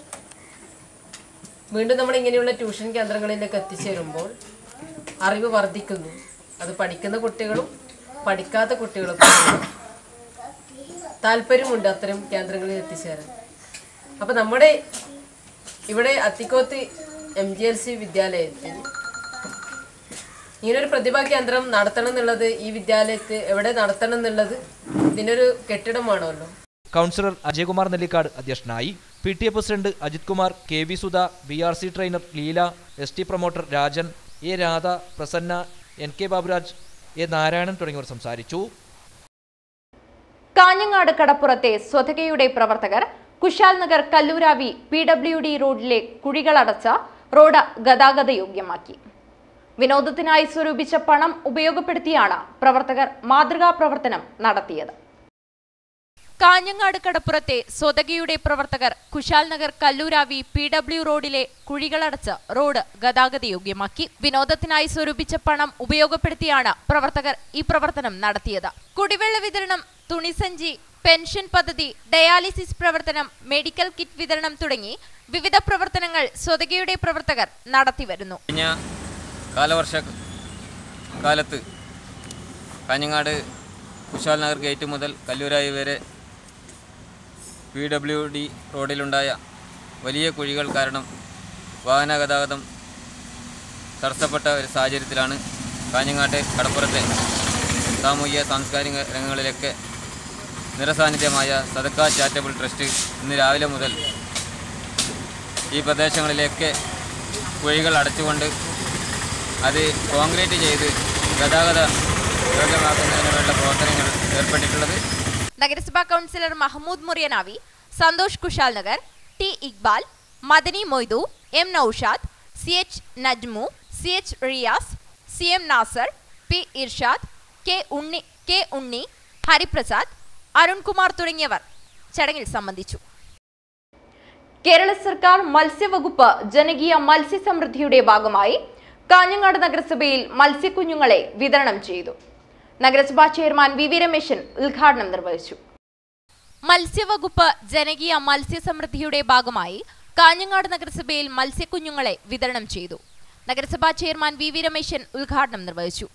വീണ്ടും നമ്മൾ ഇങ്ങനെയുള്ള ട്യൂഷൻ കേന്ദ്രങ്ങളിലേക്ക് എത്തിച്ചേരുമ്പോൾ അറിവ് വർദ്ധിക്കുന്നു അത് പഠിക്കുന്ന കുട്ടികളും പഠിക്കാത്ത കുട്ടികൾക്കും താല്പര്യമുണ്ട് അത്തരം കേന്ദ്രങ്ങളിൽ എത്തിച്ചേരാൻ അപ്പം നമ്മുടെ ഇവിടെ Athikkoth M G L C വിദ്യാലയത്തിൽ ഇങ്ങനൊരു പ്രതിഭാ കേന്ദ്രം നടത്തണം എന്നുള്ളത് ഈ വിദ്യാലയത്ത് എവിടെ നടത്തണം എന്നുള്ളത് ഇതിനൊരു കെട്ടിടം വേണമല്ലോ കൗൺസിലർ അജയകുമാർ നെല്ലിക്കാട് അധ്യക്ഷനായി P T A president Ajith Kumar K V Sudha B R C trainer Leela S T promoter Rajan A Radha Prasanna N K Baburaj A Narayanan തുടങ്ങിയവർ സംസാരിച്ചു കാഞ്ഞങ്ങാട് കടപ്പുറത്തെ സ്വതകയുടെ പ്രവർത്തകർ Kushal Nagar Kallooravi P W D റോഡിലെ കുഴികളടച്ച റോഡ് ഗതാഗതയോഗ്യമാക്കി വിനോദത്തിനായി സ്വരൂപിച്ച പണം ഉപയോഗപ്പെടുത്തിയാണ് പ്രവർത്തകർ മാതൃകാ പ്രവർത്തനം നടത്തിയത് കാഞ്ഞങ്ങാട് കടപ്പുറത്തെ സ്വതകയുടെ പ്രവർത്തകർ കുശാൽ നഗർ കല്ലൂരാവി പി ഡബ്ല്യു റോഡിലെ കുഴികളടച്ച് റോഡ് ഗതാഗതയോഗ്യമാക്കി വിനോദത്തിനായി സ്വരൂപിച്ച പണം ഉപയോഗപ്പെടുത്തിയാണ് പ്രവർത്തകർ ഈ പ്രവർത്തനം നടത്തിയത് കുടിവെള്ള വിതരണം തുണിസഞ്ചി പെൻഷൻ പദ്ധതി ഡയാലിസിസ് പ്രവർത്തനം മെഡിക്കൽ കിറ്റ് വിതരണം തുടങ്ങി വിവിധ പ്രവർത്തനങ്ങൾ സ്വതകയുടെ പ്രവർത്തകർ നടത്തിവരുന്നു കഴിഞ്ഞ കാലവർഷ കാലത്ത് കാഞ്ഞങ്ങാട് കുശാൽ നഗർ ഗേറ്റ് മുതൽ കല്ലൂരായി വരെ പി ഡബ്ല്യു ഡി റോഡിലുണ്ടായ വലിയ കുഴികൾ കാരണം വാഹന ഗതാഗതം തടസ്സപ്പെട്ട ഒരു സാഹചര്യത്തിലാണ് കാഞ്ഞങ്ങാട്ടെ കടപ്പുറത്തെ സാമൂഹിക സാംസ്കാരിക രംഗങ്ങളിലൊക്കെ നിറസാന്നിധ്യമായ സദക്ക ചാരിറ്റബിൾ ട്രസ്റ്റ് ഇന്ന് രാവിലെ മുതൽ ഈ പ്രദേശങ്ങളിലേക്ക് കുഴികൾ അടച്ചുകൊണ്ട് അത് കോൺക്രീറ്റ് ചെയ്ത് ഗതാഗത യോഗ്യമാക്കുന്നതിന് വേണ്ട പ്രവർത്തനങ്ങൾ ഏർപ്പെട്ടിട്ടുള്ളത് നഗരസഭാ councillor Mahmood Muriyanavi Santhosh Kushal Nagar T Iqbal Madani Moidu M Noushad C H Najmu C H Riyas C M Nasar P Irshad K Unni K Unni Hariprasad Arunkumar തുടങ്ങിയവർ ചടങ്ങിൽ സംബന്ധിച്ചു കേരള സർക്കാർ മത്സ്യവകുപ്പ് ജനകീയ മത്സ്യസമൃദ്ധിയുടെ ഭാഗമായി കാഞ്ഞങ്ങാട് നഗരസഭയിൽ മത്സ്യക്കുഞ്ഞുങ്ങളെ വിതരണം ചെയ്തു നഗരസഭാ ചെയർമാൻ വി വി രമേശൻ ഉദ്ഘാടനം നിർവഹിച്ചു മത്സ്യവകുപ്പ് ജനകീയ മത്സ്യസമൃദ്ധിയുടെ ഭാഗമായി കാഞ്ഞങ്ങാട് നഗരസഭയിൽ മത്സ്യക്കുഞ്ഞുങ്ങളെ വിതരണം ചെയ്തു നഗരസഭാ ചെയർമാൻ വി വി രമേശൻ ഉദ്ഘാടനം നിർവഹിച്ചു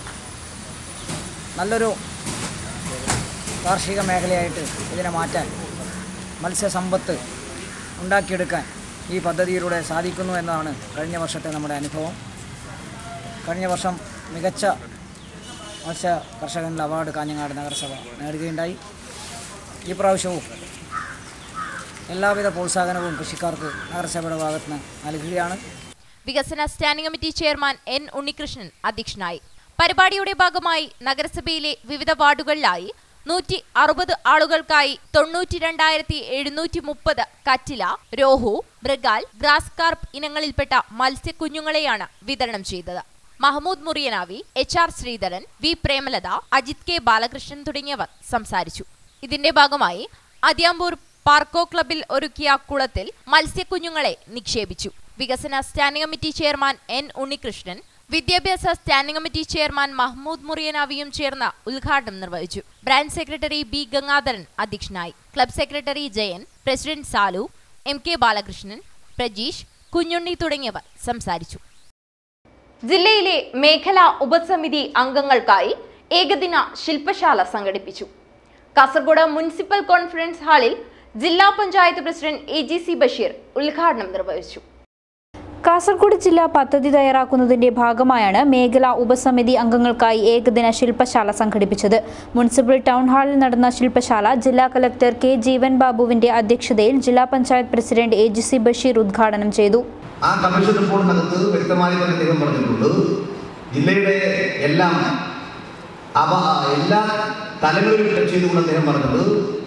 നല്ലൊരു കാർഷിക മേഖലയായിട്ട് ഇതിനെ മാറ്റാൻ മത്സ്യസമ്പത്ത് ഉണ്ടാക്കിയെടുക്കാൻ ഈ പദ്ധതിയിലൂടെ സാധിക്കുന്നു എന്നതാണ് കഴിഞ്ഞ വർഷത്തെ നമ്മുടെ അനുഭവം കഴിഞ്ഞ വർഷം മികച്ച മത്സ്യ കർഷകനുള്ള അവാർഡ് കാഞ്ഞങ്ങാട് നഗരസഭ നേടുകയുണ്ടായി ഈ പ്രാവശ്യവും എല്ലാവിധ പ്രോത്സാഹനവും കൃഷിക്കാർക്ക് നഗരസഭയുടെ ഭാഗത്ത് നിന്ന് നൽകുകയാണ് വികസന standing committee chairman N Unnikrishnan അധ്യക്ഷനായി പരിപാടിയുടെ ഭാഗമായി നഗരസഭയിലെ വിവിധ വാർഡുകളിലായി നൂറ്റി അറുപത് ആളുകൾക്കായി തൊണ്ണൂറ്റി രണ്ടായിരത്തി എഴുന്നൂറ്റി മുപ്പത് കറ്റില രോഹു മൃഗാൽ ഗ്രാസ് കാർപ്പ് ഇനങ്ങളിൽപ്പെട്ട മത്സ്യക്കുഞ്ഞുങ്ങളെയാണ് വിതരണം ചെയ്തത് Mahmood Muriyanavi H R Sreedharan V Premalatha Ajith K Balakrishnan തുടങ്ങിയവർ സംസാരിച്ചു ഇതിന്റെ ഭാഗമായി അതിയാമ്പൂർ പാർക്കോ ക്ലബിൽ ഒരുക്കിയ കുളത്തിൽ മത്സ്യക്കുഞ്ഞുങ്ങളെ നിക്ഷേപിച്ചു വികസന standing committee chairman N Unnikrishnan വിദ്യാഭ്യാസ സ്റ്റാൻഡിംഗ് കമ്മിറ്റി ചെയർമാൻ മഹ്മൂദ് മുറിയനാവിയും ചേർന്ന് ഉദ്ഘാടനം നിർവഹിച്ചു ബ്രാഞ്ച് സെക്രട്ടറി ബി ഗംഗാധരൻ അധ്യക്ഷനായി club secretary Jayan president Salu M K Balakrishnan Prajeesh Kunhunni തുടങ്ങിയവർ സംസാരിച്ചു ജില്ലയിലെ മേഖലാ ഉപസമിതി അംഗങ്ങൾക്കായി ഏകദിന ശില്പശാല സംഘടിപ്പിച്ചു കാസർഗോഡ് മുനിസിപ്പൽ കോൺഫറൻസ് ഹാളിൽ ജില്ലാ panchayat president A G C Basheer ഉദ്ഘാടനം നിർവഹിച്ചു കാസർഗോഡ് ജില്ല പദ്ധതി തയ്യാറാക്കുന്നതിന്റെ ഭാഗമായാണ് മേഖലാ ഉപസമിതി അംഗങ്ങൾക്കായി ഏകദിന ശില്പശാല സംഘടിപ്പിച്ചത് മുനിസിപ്പൽ ടൗൺ ഹാളിൽ നടന്ന ശില്പശാല ജില്ലാ കലക്ടർ കെ ജീവൻ ബാബുവിന്റെ അധ്യക്ഷതയിൽ ജില്ലാ panchayat president A G C Basheer ഉദ്ഘാടനം ചെയ്തു ആ കമ്മീഷൻ റിപ്പോർട്ടിനകത്ത് വ്യക്തമായി തന്നെ അദ്ദേഹം പറഞ്ഞിട്ടുണ്ട് ജില്ലയുടെ എല്ലാം അവ എല്ലാ തലങ്ങളിലും ടച്ച് ചെയ്തുകൊണ്ട് അദ്ദേഹം പറഞ്ഞത്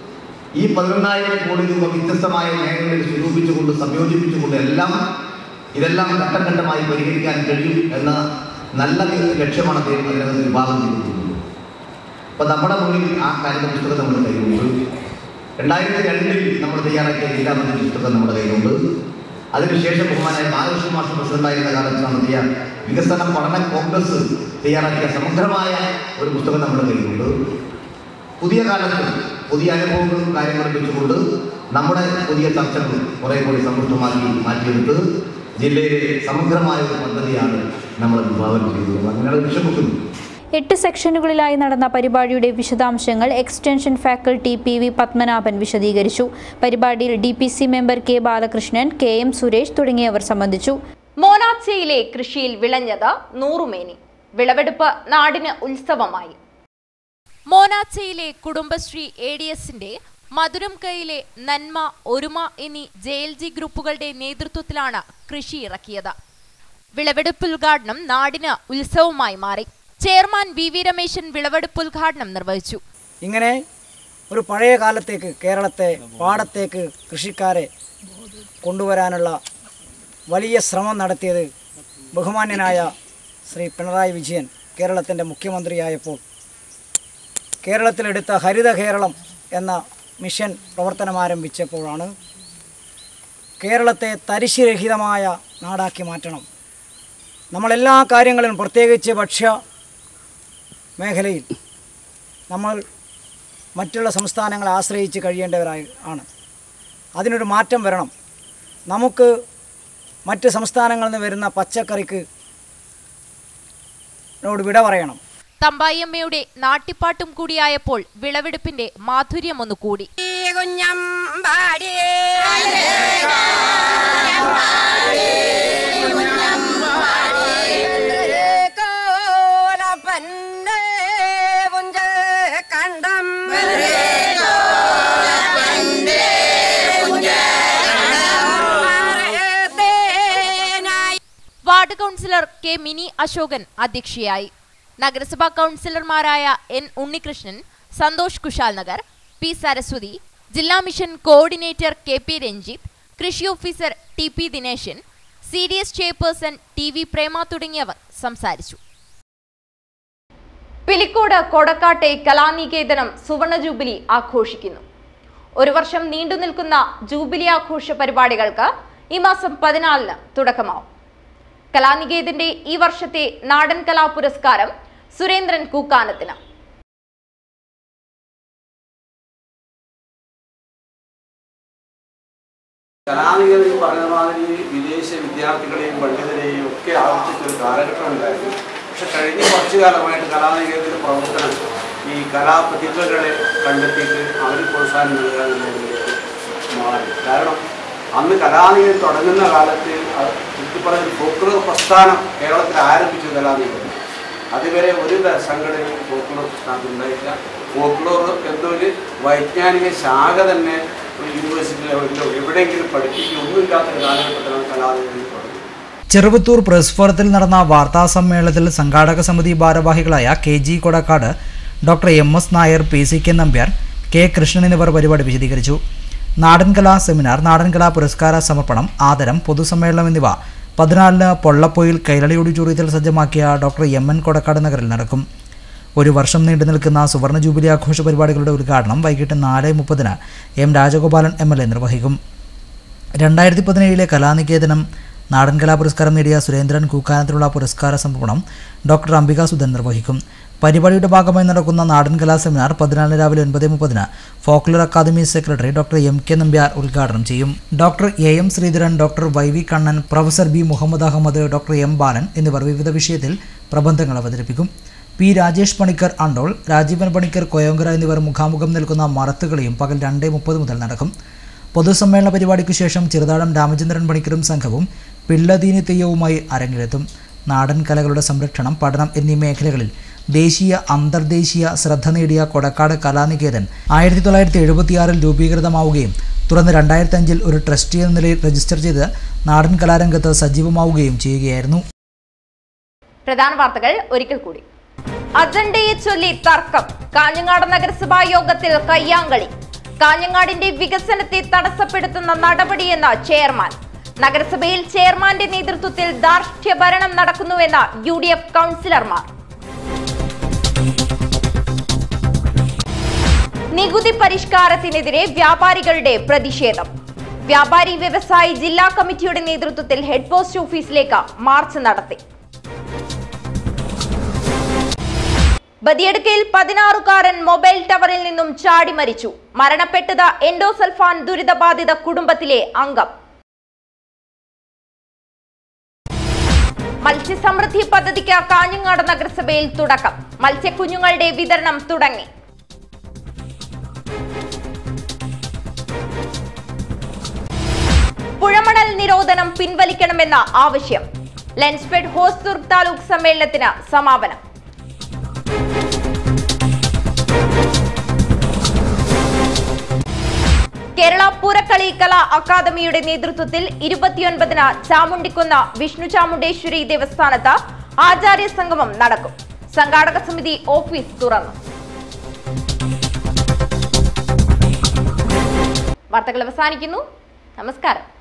ഈ പതിനൊന്നായിരം കോടി രൂപ വ്യത്യസ്തമായ മേഖലകളിൽ സ്വരൂപിച്ചുകൊണ്ട് സംയോജിപ്പിച്ചുകൊണ്ട് എല്ലാം ഇതെല്ലാം ഘട്ടഘട്ടമായി പരിഹരിക്കാൻ കഴിയും എന്ന നല്ല ലക്ഷ്യമാണ് അദ്ദേഹം അതിനകത്ത് വിഭാഗം ചെയ്തിട്ടുള്ളത് അപ്പൊ നമ്മുടെ മുന്നിൽ ആ കാര്യ പുസ്തകം നമ്മുടെ കയ്യിലുണ്ട് രണ്ടായിരത്തി രണ്ടിൽ നമ്മൾ തയ്യാറാക്കിയ ജില്ലാ പദ്ധതി പുസ്തകം നമ്മുടെ കയ്യിലുണ്ട് അതിനുശേഷം ബഹുമാനായ ബാലകൃഷ്ണ മാസ്റ്റർ പ്രസിഡന്റായിരുന്ന കാലത്ത് നടത്തിയ വികസന പഠന കോൺഗ്രസ് തയ്യാറാക്കിയ സമഗ്രമായ ഒരു പുസ്തകം നമ്മുടെ കയ്യിലുണ്ട് പുതിയ കാലത്ത് പുതിയ അനുഭവങ്ങളും കാര്യങ്ങളും വെച്ചുകൊണ്ട് നമ്മുടെ പുതിയ ചർച്ചകൾ കുറെ കൂടി സമ്പുഷ്ടമാക്കി മാറ്റിയെടുത്ത് ജില്ലയിലെ സമഗ്രമായ ഒരു പദ്ധതിയാണ് നമ്മൾ വിഭാവനം ചെയ്തത് അങ്ങനെയാണ് ലക്ഷ്യമിക്കുന്നു എട്ട് സെക്ഷനുകളിലായി നടന്ന പരിപാടിയുടെ വിശദാംശങ്ങൾ extension faculty P V Padmanabhan വിശദീകരിച്ചു പരിപാടിയിൽ D P C member K Balakrishnan K M Suresh തുടങ്ങിയവർ സംബന്ധിച്ചു മോനാച്ചയിലെ കൃഷിയിൽ വിളഞ്ഞത് നൂറുമേനി വിളവെടുപ്പ് നാടിന് ഉത്സവമായി മോനാച്ചയിലെ കുടുംബശ്രീ എ ഡി എസിന്റെ മധുരം കൈയിലെ നന്മ ഒരുമ എന്നീ ജെ എൽ ജി ഗ്രൂപ്പുകളുടെ നേതൃത്വത്തിലാണ് കൃഷി ഇറക്കിയത് വിളവെടുപ്പ് ഉദ്ഘാടനം നാടിന് ഉത്സവമായി മാറി ചെയർമാൻ വി വി രമേശൻ വിളവെടുപ്പ് ഉദ്ഘാടനം നിർവഹിച്ചു ഇങ്ങനെ ഒരു പഴയ കാലത്തേക്ക് കേരളത്തെ പാടത്തേക്ക് കൃഷിക്കാരെ കൊണ്ടുവരാനുള്ള വലിയ ശ്രമം നടത്തിയത് ബഹുമാന്യനായ ശ്രീ പിണറായി വിജയൻ കേരളത്തിൻ്റെ മുഖ്യമന്ത്രിയായപ്പോൾ കേരളത്തിലെടുത്ത ഹരിത കേരളം എന്ന മിഷൻ പ്രവർത്തനം ആരംഭിച്ചപ്പോഴാണ് കേരളത്തെ തരിശുരഹിതമായ നാടാക്കി മാറ്റണം നമ്മളെല്ലാ കാര്യങ്ങളിലും പ്രത്യേകിച്ച് ഭക്ഷ്യ മേഖലയിൽ നമ്മൾ മറ്റുള്ള സംസ്ഥാനങ്ങളെ ആശ്രയിച്ച് കഴിയേണ്ടവരായി ആണ് അതിനൊരു മാറ്റം വരണം നമുക്ക് മറ്റ് സംസ്ഥാനങ്ങളിൽ നിന്ന് വരുന്ന പച്ചക്കറിക്ക് നോട് വിട പറയണം തമ്പായിയമ്മയുടെ നാട്ടിപ്പാട്ടും കൂടിയായപ്പോൾ വിളവെടുപ്പിന്റെ മാധുര്യം ഒന്ന് കൂടി ward councillor K Mini Ashokan അധ്യക്ഷയായി നഗരസഭാ കൗൺസിലർമാരായ എൻ ഉണ്ണികൃഷ്ണൻ സന്തോഷ് കുശാൽ നഗർ പി സരസ്വതി ജില്ലാ mission coordinator K P Ranjith കൃഷി officer T P Dineshan C D S chairperson T V Prema തുടങ്ങിയവർ സംസാരിച്ചു പിലിക്കോട് കൊടക്കാട്ടെ കലാനികേതനം സുവർണ ജൂബിലി ആഘോഷിക്കുന്നു ഒരു വർഷം നീണ്ടു നിൽക്കുന്ന ജൂബിലി ആഘോഷ പരിപാടികൾക്ക് ഈ മാസം പതിനാലിന് തുടക്കമാവും കലാനികേതന്റെ ഈ വർഷത്തെ നാടൻ കലാ പുരസ്കാരം സുരേന്ദ്രൻ കൂക്കാനത്തിന് കലാനികതയിൽ പറഞ്ഞ മാതിരി വിദേശ വിദ്യാർത്ഥികളെയും പണ്ഡിതരെയും ഒക്കെ ആവശ്യിച്ചൊരു കാലഘട്ടം ഉണ്ടായിരുന്നു പക്ഷെ കഴിഞ്ഞ കുറച്ചു കാലമായിട്ട് കലാനികേതയുടെ പ്രവർത്തനം ഈ കലാപ്രതിഭകളെ കണ്ടെത്തിയിട്ട് അവർക്ക് പ്രോത്സാഹനം നൽകുക എന്നുള്ളതിലേക്ക് മാറി കാരണം അന്ന് കലാനികേതം തുടങ്ങുന്ന കാലത്ത് അത് ചുറ്റി പറഞ്ഞ ഫോക്ലോർ പ്രസ്ഥാനം കേരളത്തിൽ ആരംഭിച്ചു കലാനികേതം അതുവരെ ഒരു ത- സംഘടനയും ഫോക്ലോർ പ്രസ്ഥാനത്തിൽ ഉണ്ടായിട്ടില്ല ഫോക്ലോർ എന്നൊരു വൈജ്ഞാനിക ശാഖ തന്നെ ഒരു യൂണിവേഴ്സിറ്റി ലെവലിലോ എവിടെയെങ്കിലും പഠിപ്പിക്കുക ഒന്നുമില്ലാത്തൊരു കാലഘട്ടത്തിലാണ് കലാനികേതം തുടങ്ങുന്നത് ചെറുപത്തൂർ പ്രസ് ഫോറത്തിൽ നടന്ന വാർത്താ സമ്മേളനത്തിൽ സംഘാടക സമിതി ഭാരവാഹികളായ K G Kodakkad doctor M S Nair P C K Nambiar K Krishnan എന്നിവർ പരിപാടി വിശദീകരിച്ചു നാടൻ കലാ സെമിനാർ നാടൻ കലാ പുരസ്കാര സമർപ്പണം ആദരം പൊതുസമ്മേളനം എന്നിവ പതിനാലിന് പൊള്ളപ്പൊയിൽ കൈരളി ഓഡിറ്റോറിയത്തിൽ സജ്ജമാക്കിയ ഡോക്ടർ എം എൻ കൊടക്കാട് നഗറിൽ നടക്കും ഒരു വർഷം നീണ്ടു നിൽക്കുന്ന സുവർണ ജൂബിലി ആഘോഷ പരിപാടികളുടെ ഉദ്ഘാടനം വൈകിട്ട് നാല് മുപ്പതിന് M Rajagopalan M L A നിർവഹിക്കും രണ്ടായിരത്തി പതിനേഴിലെ കലാനികേതനം നാടൻ കലാ പുരസ്കാരം നേടിയ സുരേന്ദ്രൻ കൂക്കാനത്തിനുള്ള പുരസ്കാര സമർപ്പണം ഡോക്ടർ അംബിക സുധൻ നിർവഹിക്കും പരിപാടിയുടെ ഭാഗമായി നടക്കുന്ന നാടൻ കലാ സെമിനാർ പതിനാലിന് രാവിലെ ഒൻപത് മുപ്പതിന് folklore academy secretary doctor M K Nambiar ഉദ്ഘാടനം ചെയ്യും doctor A M Sreedharan doctor Y V Kannan professor B Muhammad Ahammed doctor M Balan എന്നിവർ വിവിധ വിഷയത്തിൽ പ്രബന്ധങ്ങൾ അവതരിപ്പിക്കും പി രാജേഷ് പണിക്കർ അണ്ടോൾ രാജീവൻ പണിക്കർ കൊയോങ്കര എന്നിവർ മുഖാമുഖം നിൽക്കുന്ന മറത്തുകളിയും പകൽ രണ്ട് മുപ്പത് മുതൽ നടക്കും പൊതുസമ്മേളന പരിപാടിക്ക് ശേഷം ചെറുതാഴം രാമചന്ദ്രൻ പണിക്കരും സംഘവും പിള്ളദീനി തെയ്യവുമായി അരങ്ങിലെത്തും നാടൻ കലകളുടെ സംരക്ഷണം പഠനം എന്നീ മേഖലകളിൽ ദേശീയ അന്തർദേശീയ ശ്രദ്ധ നേടിയ കൊടക്കാട് കലാനികേതൻ ആയിരത്തി തൊള്ളായിരത്തി എഴുപത്തിയാറിൽ രൂപീകൃതമാവുകയും തുടർന്ന് രണ്ടായിരത്തി അഞ്ചിൽ ഒരു ട്രസ്റ്റി എന്ന നിലയിൽ രജിസ്റ്റർ ചെയ്ത് നാടൻ കലാരംഗത്ത് സജീവമാവുകയും ചെയ്യുകയായിരുന്നു പ്രധാന വാർത്തകൾ ഒരിക്കൽ കൂടി അജണ്ടയെ ചൊല്ലി തർക്കം കാഞ്ഞങ്ങാട് നഗരസഭാ യോഗത്തിൽ കയ്യാങ്കളി കാഞ്ഞങ്ങാടിന്റെ വികസനത്തെ തടസ്സപ്പെടുത്തുന്ന നടപടിയെന്ന് ചെയർമാൻ നഗരസഭയിൽ ചെയർമാന്റെ നേതൃത്വത്തിൽ ധാർഷ്ട്യ ഭരണം നടക്കുന്നുവെന്ന് യു ഡി എഫ് കൗൺസിലർമാർ നികുതി പരിഷ്കാരത്തിനെതിരെ വ്യാപാരികളുടെ പ്രതിഷേധം വ്യാപാരി വ്യവസായി ജില്ലാ കമ്മിറ്റിയുടെ നേതൃത്വത്തിൽ ഹെഡ് പോസ്റ്റ് ഓഫീസിലേക്ക് മാർച്ച് നടത്തി ബദിയടുക്കയിൽ പതിനാറുകാരൻ മൊബൈൽ ടവറിൽ നിന്നും ചാടി മരിച്ചു മരണപ്പെട്ടത് എൻഡോസൾഫാൻ ദുരിതബാധിത കുടുംബത്തിലെ അംഗം മത്സ്യസമൃദ്ധി പദ്ധതിക്ക് കാഞ്ഞങ്ങാട് നഗരസഭയിൽ തുടക്കം മത്സ്യക്കുഞ്ഞുങ്ങളുടെ വിതരണം തുടങ്ങി പുഴമണൽ നിരോധനം പിൻവലിക്കണമെന്ന ആവശ്യം ലെൻസ്ഫെഡ് ഹോസ്ദുർ താലൂക്ക് സമ്മേളനത്തിന് സമാപനം കേരള പൂരക്കളി കലാ അക്കാദമിയുടെ നേതൃത്വത്തിൽ ഇരുപത്തിയൊൻപതിന് ചാമുണ്ടിക്കുന്ന വിഷ്ണു ചാമുണ്ടേശ്വരി ദേവസ്ഥാനത്ത് ആചാര്യ സംഗമം നടക്കും സംഘാടക സമിതി ഓഫീസ് തുറന്നു വാർത്തകൾ അവസാനിക്കുന്നു നമസ്കാരം